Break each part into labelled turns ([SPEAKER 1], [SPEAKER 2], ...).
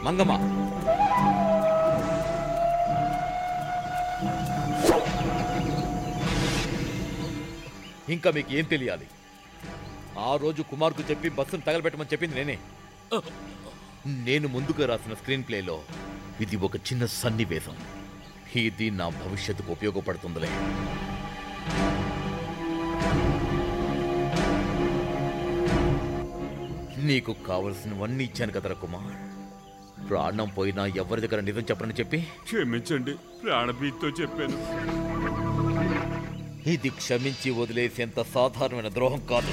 [SPEAKER 1] మంగమ్మ ఇంకా మీకు ఏం తెలియాలి ఆ రోజు కుమార్కు చెప్పి బస్సును తగలబెట్టమని చెప్పింది నేనే నేను ముందుగా రాసిన స్క్రీన్ ప్లేలో ఇది ఒక చిన్న సన్నివేశం ఇది నా భవిష్యత్తుకు ఉపయోగపడుతుందిలే నీకు కావలసినవన్నీ ఇచ్చాను కదరా కుమార్ ప్రాణం పోయినా ఎవరి దగ్గర నిజం చెప్పనని చెప్పి
[SPEAKER 2] క్షమించండి ప్రాణభీతితో చెప్పాను
[SPEAKER 1] ఇది క్షమించి వదిలేసేంత సాధారణమైన ద్రోహం కాదు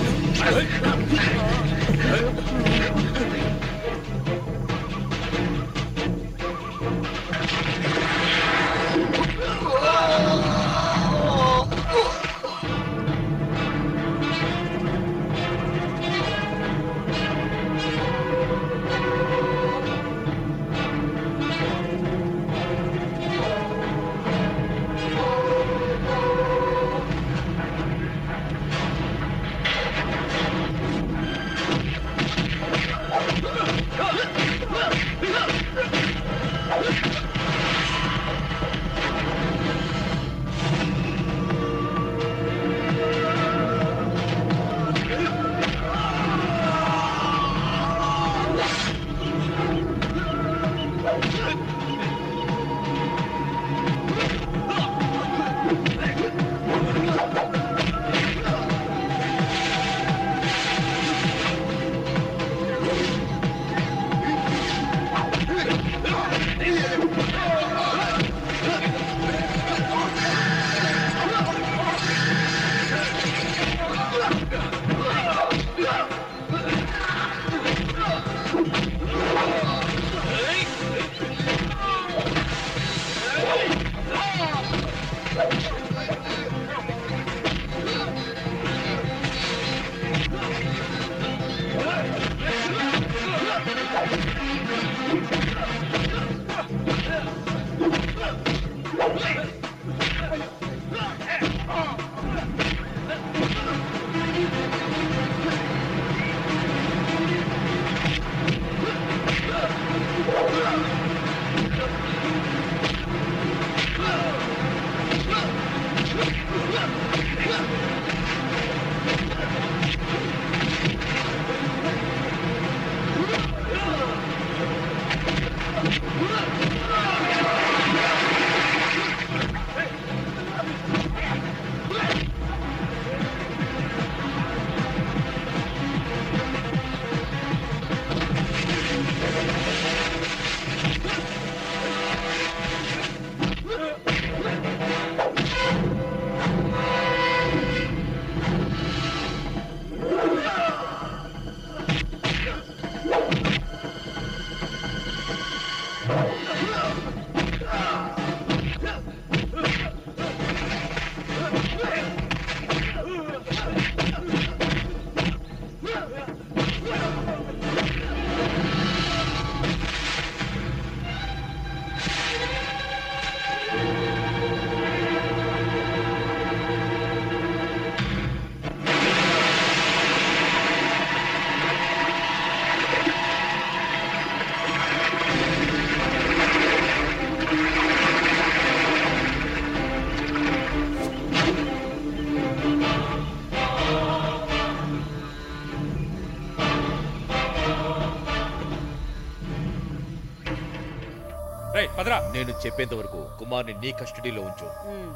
[SPEAKER 2] రేయ్ పదరా
[SPEAKER 1] నేను చెప్పేంత వరకు కుమార్ని నీ కస్టడీలో ఉంచు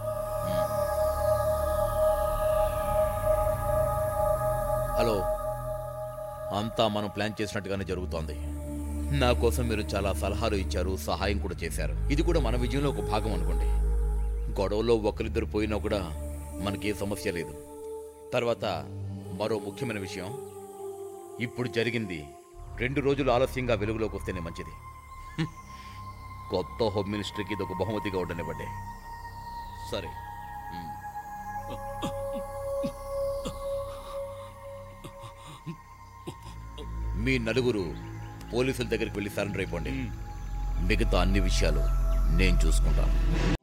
[SPEAKER 1] హలో అంతా మనం ప్లాన్ చేసినట్టుగానే జరుగుతోంది నా కోసం మీరు చాలా సలహాలు ఇచ్చారు సహాయం కూడా చేశారు ఇది కూడా మన విజయంలో ఒక భాగం అనుకోండి గొడవలో ఒకరిద్దరు పోయినా కూడా మనకి ఏ సమస్య లేదు తర్వాత మరో ముఖ్యమైన విషయం ఇప్పుడు జరిగింది రెండు రోజులు ఆలస్యంగా వెలుగులోకి వస్తేనే మంచిది హ్మ్. కొత్త హోమ్ మినిస్టర్కి ఇది ఒక బహుమతిగా ఉండనివ్వండి సరే హ్మ్. మీ నలుగురు పోలీసుల దగ్గరికి వెళ్ళి సరెండర్ అయిపోండి మిగతా అన్ని విషయాలు నేను చూసుకుంటాను